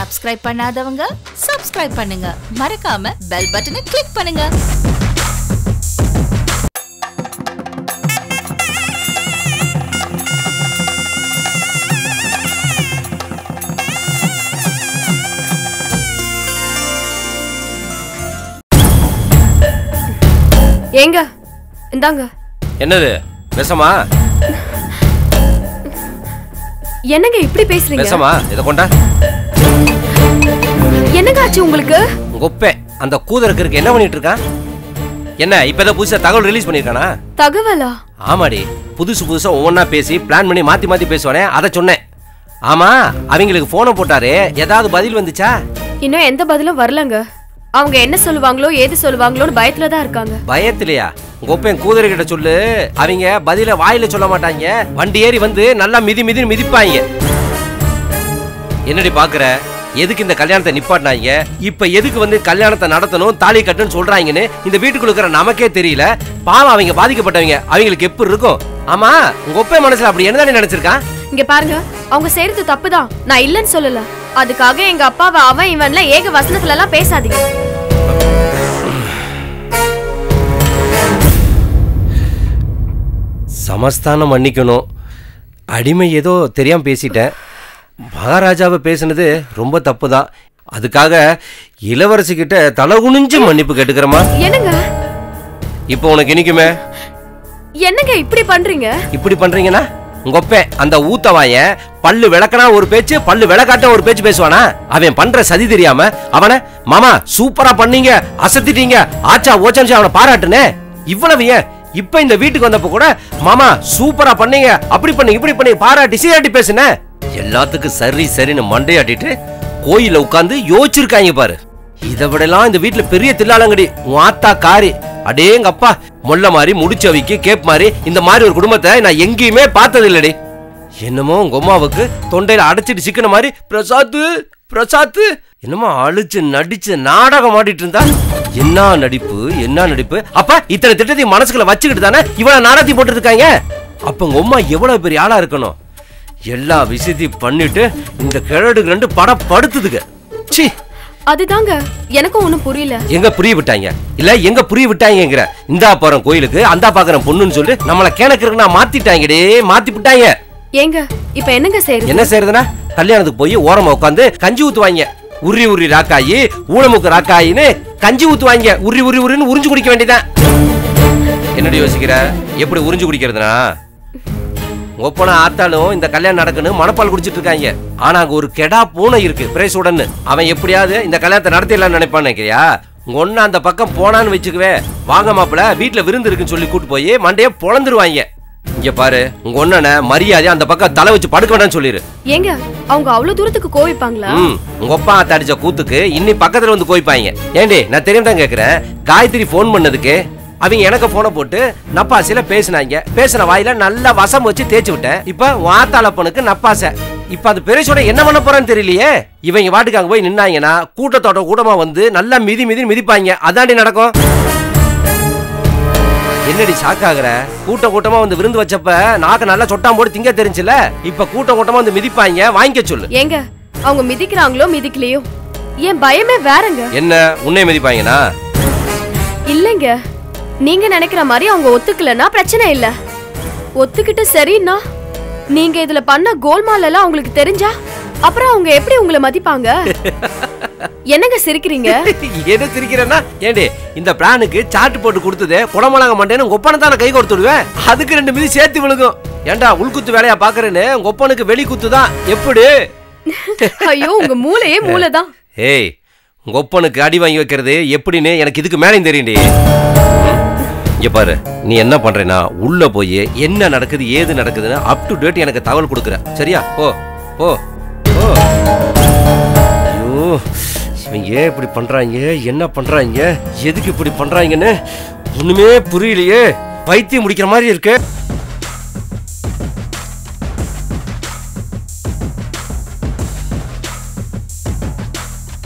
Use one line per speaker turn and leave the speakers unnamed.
subscribe பண்ணாதவங்க subscribe பண்ணுங்க மறக்காம பெல் பட்டனை கிளிக் பண்ணுங்க
ஏங்க இந்தாங்க
என்னது விஷமா
என்னங்க இப்படி பேசுறீங்க
விஷமா இதை கொண்டா
என்னங்க ஆச்சு உங்களுக்கு
கொப்பே அந்த கூதருக்கு என்ன பண்ணிட்டு இருக்கான் என்ன இப்பதான் புதுசா தகவல் ரிலீஸ் பண்ணிருக்கானா
தகவலா
ஆமாடி புதுசு புதுசா ஒவ்வொன்றா பேசி பிளான் பண்ணி மாத்தி மாத்தி பேசுவானே அதை சொன்னேன் ஆமா அவங்களுக்கு போனை போட்டாரு ஏதாவது பதில் வந்துச்சா
இன்னும் எந்த பதிலும் வரலங்க அவங்க என்ன சொல்லுவாங்களோ ஏது சொல்லுவாங்களோன்னு பயத்துல தான் இருக்காங்க
பயத்திலையா கொப்பேன் கூதர் கிட்ட சொல்லு அவங்க பதில வாயில சொல்ல மாட்டாங்க வண்டி ஏறி வந்து நல்லா மிதி மிதி மிதிப்பாங்க என்னடி பாக்குற எதுக்கு இந்த கல்யாணத்தை நிப்பாட்டினாங்க இப்ப எதுக்கு வந்து கல்யாணத்தை நடத்தணும் தாலி கட்டுன்னு சொல்றாங்கன்னு இந்த வீட்டுக்குள்ள இருக்கிற நமக்கே தெரியல பாவம் அவங்க பாதிக்கப்பட்டவங்க அவங்களுக்கு எப்படி இருக்கும் ஆமா உங்க ஒப்பை மனசுல அப்படி என்னதானே நினைச்சிருக்கான்
இங்க பாருங்க அவங்க செய்யறது தப்புதான் நான் இல்லைன்னு சொல்லல அதுக்காக எங்க அப்பாவை அவன் இவன்ல ஏக வசனத்துல எல்லாம் பேசாதீங்க
சமஸ்தானம் மன்னிக்கணும் அடிமை ஏதோ தெரியாம பேசிட்டேன் மகாராஜாவை பேசுனது ரொம்ப தப்பு தான் அதுக்காக இளவரசி கிட்ட தலை குனிஞ்சு மன்னிப்பு கேட்டுக்கிறமா
என்னங்க
இப்போ உனக்கு இனிக்குமே
என்னங்க இப்படி பண்றீங்க
இப்படி பண்றீங்கன்னா உங்க ஒப்பேன் அந்த ஊத்தவாயன் பல்லு விளக்கனா ஒரு பேச்சு பல்லு விளக்காட்ட ஒரு பேச்சு பேசுவானா அவன் பண்ற சதி தெரியாம அவன மாமா சூப்பரா பண்ணீங்க அசத்திட்டீங்க ஆச்சா ஓச்சா அவனை பாராட்டுனே இவ்வளவு ஏன் இப்ப இந்த வீட்டுக்கு வந்தப்ப கூட மாமா சூப்பரா பண்ணீங்க அப்படி பண்ணி இப்படி பண்ணி பாராட்டி சீராட்டி பேசுன எல்லாத்துக்கும் சரி சரின்னு மண்டையாட்டிட்டு கோயில உட்கார்ந்து யோசிச்சிருக்காங்க பாரு இதை விடலாம் இந்த வீட்டுல பெரிய தில்லாலங்கடி உன் ஆத்தா காரி அடேங்க அப்பா முல்ல மாதிரி முடிச்சவிக்கு கேப் மாதிரி இந்த மாதிரி ஒரு குடும்பத்தை நான் எங்கேயுமே பார்த்தது இல்லடி என்னமோ உங்க அம்மாவுக்கு தொண்டையில அடைச்சிட்டு சிக்கன மாதிரி பிரசாத்து பிரசாத்து என்னமோ அழிச்சு நடிச்சு நாடகம் ஆடிட்டு இருந்தா என்ன நடிப்பு என்ன நடிப்பு அப்ப இத்தனை திட்டத்தையும் மனசுக்குள்ள வச்சுக்கிட்டு தானே இவ்வளவு நாடகத்தை போட்டு இருக்காங்க அப்ப உங்க அம்மா எவ்வளவு பெரிய ஆளா இருக்கணும் எல்லா விஷயத்தையும் பண்ணிட்டு இந்த கிழடுக்கு ரெண்டு படம் படுத்துதுங்க ச்சீ
அதுதாங்க எனக்கும் ஒண்ணும் புரியல
எங்க புரிய விட்டாங்க இல்ல எங்க புரிய விட்டாங்கங்கிற இந்தா போறோம் கோயிலுக்கு அந்தா பாக்குறேன் பொண்ணுன்னு சொல்லி நம்மள கேனக்கிறதுக்கு மாத்திட்டாங்கடே மாத்தி விட்டாங்க
ஏங்க இப்ப என்னங்க செய்யறது
என்ன செய்யறதுன்னா கல்யாணத்துக்கு போய் ஓரமா உட்காந்து கஞ்சி ஊத்துவாங்க உரி உரி ராக்காயி ஊனமுக்கு ராக்காயின்னு கஞ்சி ஊத்துவாங்க உரி உரி உரின்னு உறிஞ்சு குடிக்க வேண்டியதான் என்னடி யோசிக்கிற எப்படி உறிஞ்சு குடிக்கிறதுனா ஒப்பனா ஆத்தாலும் இந்த கல்யாணம் நடக்குன்னு மனப்பால் குடிச்சிட்டு இருக்காங்க ஆனா அங்க ஒரு கெடா பூனை இருக்கு பிரேசுடன்னு அவன் எப்படியாவது இந்த கல்யாணத்தை நடத்திடலாம்னு நினைப்பான்னு நினைக்கிறியா உங்க ஒண்ணு அந்த பக்கம் போனான்னு வச்சுக்குவே வாங்க மாப்பிள வீட்டுல விருந்து இருக்குன்னு சொல்லி கூட்டு போய் மண்டையே பொழந்துருவாங்க இங்க பாரு உங்க ஒண்ணன மரியாதை அந்த பக்கம் தலை வச்சு படுக்க வேண்டாம்னு சொல்லிரு
ஏங்க அவங்க அவ்வளவு தூரத்துக்கு கோவிப்பாங்களா
ம் உங்க அப்பா ஆத்த அடிச்ச கூத்துக்கு இன்னி பக்கத்துல வந்து கோய்ப்பாங்க ஏண்டி நான் தெரியும் தான் கேக்குறேன் காயத்ரி ஃபோன் பண்ணதுக்கு அவங்க எனக்கு போனை போட்டு நப்பாசில பேசினாங்க பேசின வாயில நல்லா வசம் வச்சு தேய்ச்சி விட்டேன் இப்ப வாத்தாளப்பனுக்கு நப்பாசை இப்ப அது பெருசோட என்ன பண்ண போறான்னு தெரியலையே இவங்க வாட்டுக்கு அங்க போய் நின்னாங்கன்னா கூட்டத்தோட கூட்டமா வந்து நல்லா மிதி மிதி மிதிப்பாங்க அதாண்டி நடக்கும் என்னடி ஷாக் ஆகுற கூட்ட கூட்டமா வந்து விருந்து வச்சப்ப நாக்க நல்லா சொட்டாம் போட்டு திங்க தெரிஞ்சுல இப்ப கூட்ட கூட்டமா வந்து மிதிப்பாங்க வாங்கிக்க சொல்லு
ஏங்க அவங்க மிதிக்கிறாங்களோ மிதிக்கலையோ என் பயமே வேறங்க
என்ன உன்னை மிதிப்பாங்கண்ணா
இல்லைங்க நீங்க நினைக்கிற மாதிரி அவங்க ஒத்துக்கலன்னா பிரச்சனை இல்ல ஒத்துக்கிட்டு சரின்னா நீங்க இதுல பண்ண கோல்மால் எல்லாம் அவங்களுக்கு தெரிஞ்சா அப்புறம் அவங்க எப்படி உங்களை மதிப்பாங்க என்னங்க சிரிக்கிறீங்க
என்ன சிரிக்கிறேன்னா ஏண்டி இந்த பிளானுக்கு சாட்டு போட்டு கொடுத்தது குடமிளக மாட்டேன்னு உங்க ஒப்பனை தானே கை கொடுத்து விடுவேன் அதுக்கு ரெண்டு மிதி சேர்த்து விழுகும் ஏன்டா உள்குத்து வேலையா பாக்குறேன்னு உங்க ஒப்பனுக்கு வெளி குத்து தான் எப்படி
ஐயோ உங்க மூளையே மூளைதான்
ஏய் உங்க ஒப்பனுக்கு அடி வாங்கி வைக்கிறது எப்படின்னு எனக்கு இதுக்கு மேலேயும் தெரியும்டி இங்க பாரு நீ என்ன பண்றேன்னா உள்ள போய் என்ன நடக்குது ஏது நடக்குதுன்னு அப் டு டேட் எனக்கு தகவல் கொடுக்குற சரியா போ போ போ ஐயோ இவங்க ஏன் இப்படி பண்றாங்க என்ன பண்றாங்க எதுக்கு இப்படி பண்றாங்கன்னு ஒண்ணுமே புரியலையே பைத்தியம் முடிக்கிற மாதிரி இருக்கு